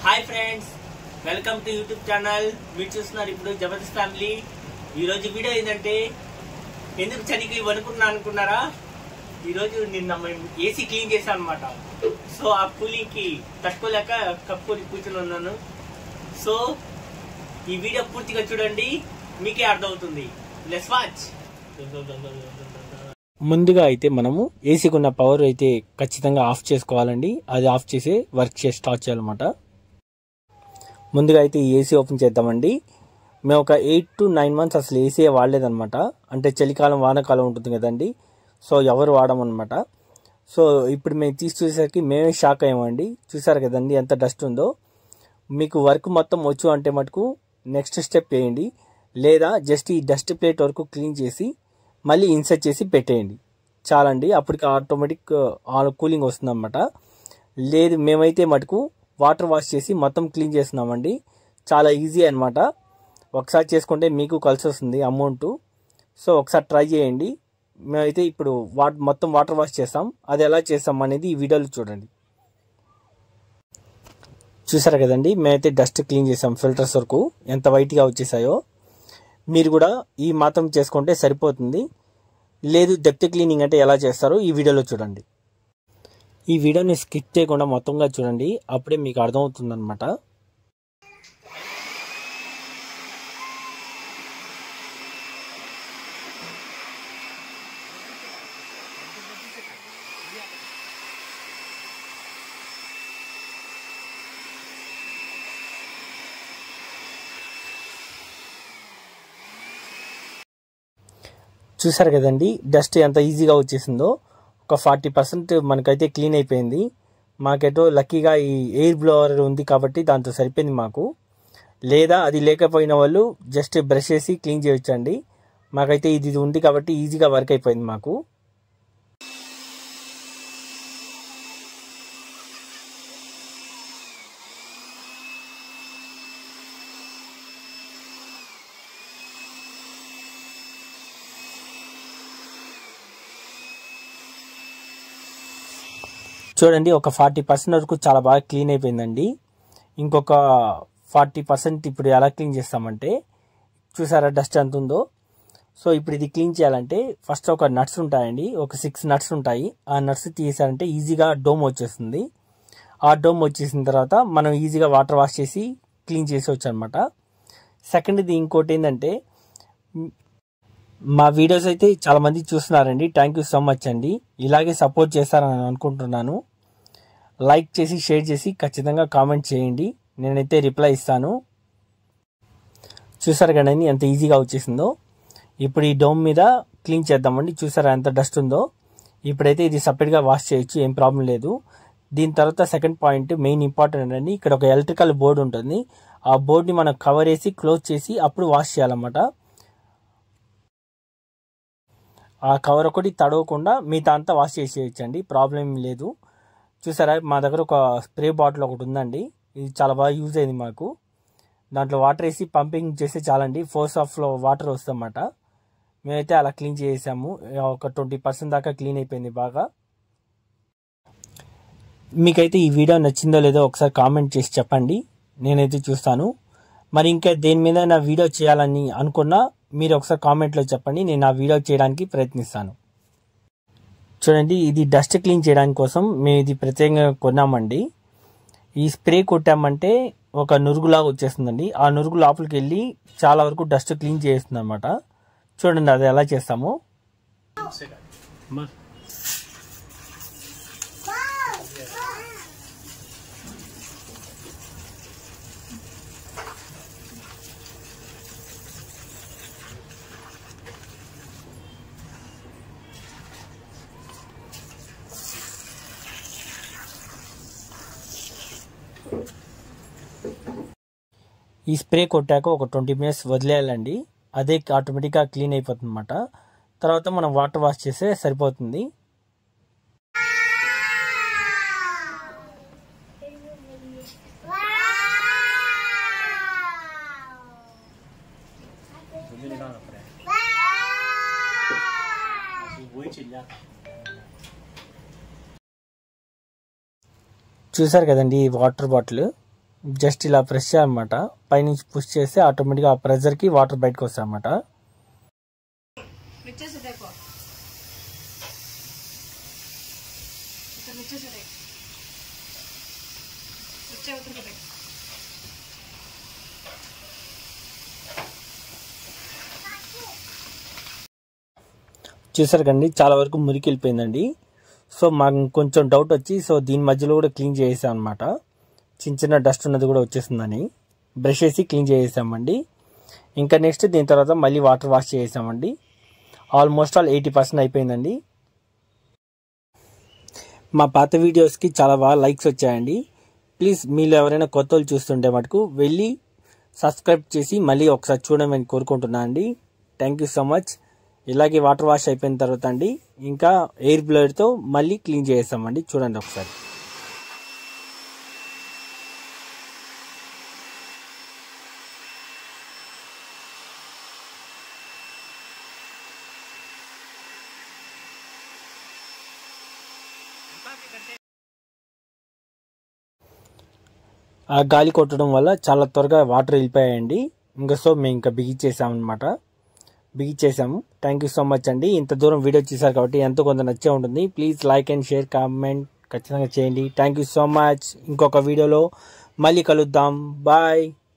hi friends welcome to YouTube channel మీరు చూస్తున్నారు ఇప్పుడు జబర్దస్త్ ఫ్యామిలీ ఈరోజు వీడియో ఏంటంటే ఎందుకు చలికి వణుకున్నా అనుకున్నారా ఈరోజు నిన్న మేము ఏసీ క్లీన్ చేశాం అనమాట సో ఆ కూలింగ్కి తట్టుకోలేక కప్పుకొని కూర్చుని ఉన్నాను సో ఈ వీడియో పూర్తిగా చూడండి మీకే అర్థమవుతుంది లెస్ వాచ్ ముందుగా అయితే మనము ఏసీకి ఉన్న పవర్ అయితే ఖచ్చితంగా ఆఫ్ చేసుకోవాలండి అది ఆఫ్ చేసి వర్క్ చేసి స్టార్ట్ చేయాలన్నమాట ముందుగా అయితే ఈ ఏసీ ఓపెన్ చేద్దామండి మేము ఒక ఎయిట్ టు నైన్ మంత్స్ అసలు ఏసీ వాడలేదన్నమాట అంటే చలికాలం వానాకాలం ఉంటుంది కదండి సో ఎవరు వాడమన్నమాట సో ఇప్పుడు మేము తీసి చూసేసరికి మేమే షాక్ అయ్యామండి చూసారు కదండి ఎంత డస్ట్ ఉందో మీకు వర్క్ మొత్తం వచ్చు అంటే మటుకు నెక్స్ట్ స్టెప్ వేయండి లేదా జస్ట్ ఈ డస్ట్ ప్లేట్ వరకు క్లీన్ చేసి మళ్ళీ ఇన్సర్ట్ చేసి పెట్టేయండి చాలండి అప్పటికి ఆటోమేటిక్ కూలింగ్ వస్తుందన్నమాట లేదు మేమైతే మటుకు వాటర్ వాష్ చేసి మొత్తం క్లీన్ చేస్తున్నామండి చాలా ఈజీ అనమాట ఒకసారి చేసుకుంటే మీకు కలిసి వస్తుంది అమౌంట్ సో ఒకసారి ట్రై చేయండి మేమైతే ఇప్పుడు వాట్ మొత్తం వాటర్ వాష్ చేస్తాం అది ఎలా చేస్తాం అనేది ఈ వీడియోలో చూడండి చూసారు కదండి మేమైతే డస్ట్ క్లీన్ చేసాం ఫిల్టర్స్ వరకు ఎంత వైట్గా వచ్చేసాయో మీరు కూడా ఈ మాత్రం చేసుకుంటే సరిపోతుంది లేదు డెప్త్ క్లీనింగ్ అంటే ఎలా చేస్తారో ఈ వీడియోలో చూడండి ఈ వీడియోని స్కిప్ చేయకుండా మొత్తంగా చూడండి అప్పుడే మీకు అర్థమవుతుంది అనమాట చూసారు కదండి డస్ట్ ఎంత ఈజీగా వచ్చేసిందో ఒక ఫార్టీ పర్సెంట్ మనకైతే క్లీన్ అయిపోయింది మాకేటో లక్కీగా ఈ ఎయిర్ బ్లోవర్ ఉంది కాబట్టి దాంతో సరిపోయింది మాకు లేదా అది లేకపోయిన వాళ్ళు జస్ట్ బ్రష్ చేసి క్లీన్ చేయొచ్చండి మాకైతే ఇది ఉంది కాబట్టి ఈజీగా వర్క్ అయిపోయింది మాకు చూడండి ఒక ఫార్టీ పర్సెంట్ వరకు చాలా బాగా క్లీన్ అయిపోయిందండి ఇంకొక ఫార్టీ పర్సెంట్ ఇప్పుడు ఎలా క్లీన్ చేస్తామంటే చూసారా డస్ట్ ఎంత ఉందో సో ఇప్పుడు ఇది క్లీన్ చేయాలంటే ఫస్ట్ ఒక నట్స్ ఉంటాయండి ఒక సిక్స్ నట్స్ ఉంటాయి ఆ నట్స్ తీసారంటే ఈజీగా డోమ్ వచ్చేస్తుంది ఆ డోమ్ వచ్చేసిన తర్వాత మనం ఈజీగా వాటర్ వాష్ చేసి క్లీన్ చేసేవచ్చు అనమాట సెకండ్ది ఇంకోటి ఏంటంటే మా వీడియోస్ అయితే చాలా మంది చూస్తున్నారండి థ్యాంక్ యూ సో మచ్ అండి ఇలాగే సపోర్ట్ చేస్తారని అనుకుంటున్నాను లైక్ చేసి షేర్ చేసి ఖచ్చితంగా కామెంట్ చేయండి నేనైతే రిప్లై ఇస్తాను చూసారు కదండి ఎంత ఈజీగా వచ్చేసిందో ఇప్పుడు ఈ డోమ్ మీద క్లీన్ చేద్దామండి చూసారా ఎంత డస్ట్ ఉందో ఇప్పుడైతే ఇది సపరేట్గా వాష్ చేయొచ్చు ఏం ప్రాబ్లం లేదు దీని తర్వాత సెకండ్ పాయింట్ మెయిన్ ఇంపార్టెంట్ అండి ఇక్కడ ఒక ఎలక్ట్రికల్ బోర్డు ఉంటుంది ఆ బోర్డుని మనం కవర్ వేసి క్లోజ్ చేసి అప్పుడు వాష్ చేయాలన్నమాట ఆ కవర్ ఒకటి తడవకుండా మిగతా అంతా వాష్ చేసేయచ్చండి ప్రాబ్లం ఏం లేదు చూసారా మా దగ్గర ఒక స్ప్రే బాటిల్ ఒకటి ఉందండి ఇది చాలా బాగా యూజ్ అయింది మాకు దాంట్లో వాటర్ వేసి పంపింగ్ చేస్తే చాలండి ఫోర్స్ ఆఫ్లో వాటర్ వస్తుందన్నమాట మేమైతే అలా క్లీన్ చేసాము ఒక ట్వంటీ పర్సెంట్ దాకా క్లీన్ అయిపోయింది బాగా మీకైతే ఈ వీడియో నచ్చిందో లేదో ఒకసారి కామెంట్ చేసి చెప్పండి నేనైతే చూస్తాను మరి ఇంకా దేని మీద నా వీడియో చేయాలని అనుకున్నా మీరు ఒకసారి కామెంట్లో చెప్పండి నేను ఆ వీడియో చేయడానికి ప్రయత్నిస్తాను చూడండి ఇది డస్ట్ క్లీన్ చేయడానికి కోసం మేము ఇది ప్రత్యేకంగా కొన్నామండి ఈ స్ప్రే కొట్టామంటే ఒక నురుగులాగా వచ్చేస్తుందండి ఆ నురుగు లోపలికి వెళ్ళి చాలా వరకు డస్ట్ క్లీన్ చేస్తుంది అనమాట చూడండి అది ఎలా చేస్తామో ఈ స్ప్రే కొట్టాక ఒక ట్వంటీ మినిట్స్ వదిలేయాలండి అదే ఆటోమేటిక్గా క్లీన్ అయిపోతుంది అనమాట తర్వాత మనం వాటర్ వాష్ చేస్తే సరిపోతుంది చూసారు కదండి ఈ వాటర్ బాటిల్ జస్ట్ ఇలా ప్రెస్ చేయాలన్నమాట పైనుంచి పుష్ చేస్తే ఆటోమేటిక్గా ఆ ప్రెజర్కి వాటర్ బయటకు వస్తాయి అన్నమాట మిక్చర్ సెట్ అయిపో ఇక్కడ మిక్చర్ సెట్ అయి మిక్చర్ అవుతుంది సెట్ అయి చూసారు కండి చాలా వరకు మురికి వెళ్ళిపోయిందండి సో మాకు కొంచెం డౌట్ వచ్చి సో దీని మధ్యలో కూడా క్లీన్ చేసాం అనమాట చిన్న చిన్న డస్ట్ ఉన్నది కూడా వచ్చేసిందని బ్రష్ వేసి క్లీన్ చేసామండి ఇంకా నెక్స్ట్ దీని తర్వాత మళ్ళీ వాటర్ వాష్ చేసామండి ఆల్మోస్ట్ ఆల్ ఎయిటీ పర్సెంట్ అయిపోయిందండి మా పాత వీడియోస్కి చాలా బాగా లైక్స్ వచ్చాయండి ప్లీజ్ మీరు ఎవరైనా కొత్త వాళ్ళు చూస్తుంటే మటుకు వెళ్ళి సబ్స్క్రైబ్ చేసి మళ్ళీ ఒకసారి చూడమని కోరుకుంటున్నాను అండి థ్యాంక్ యూ సో మచ్ ఇలాగే వాటర్ వాష్ అయిపోయిన తర్వాత అండి ఇంకా ఎయిర్ బ్లేడ్తో మళ్ళీ క్లీన్ చేస్తామండి చూడండి ఒకసారి ఆ గాలి కొట్టడం వల్ల చాలా త్వరగా వాటర్ వెళ్ళిపోయాయండి ఇంకా సో మేము ఇంకా బిగిచ్చేసామన్నమాట బిగిచ్చేసాము థ్యాంక్ యూ సో మచ్ అండి ఇంత దూరం వీడియో చూసారు కాబట్టి ఎంతో కొంత నచ్చే ఉంటుంది please like and share comment ఖచ్చితంగా చేయండి థ్యాంక్ యూ సో మచ్ ఇంకొక వీడియోలో మళ్ళీ కలుద్దాం బాయ్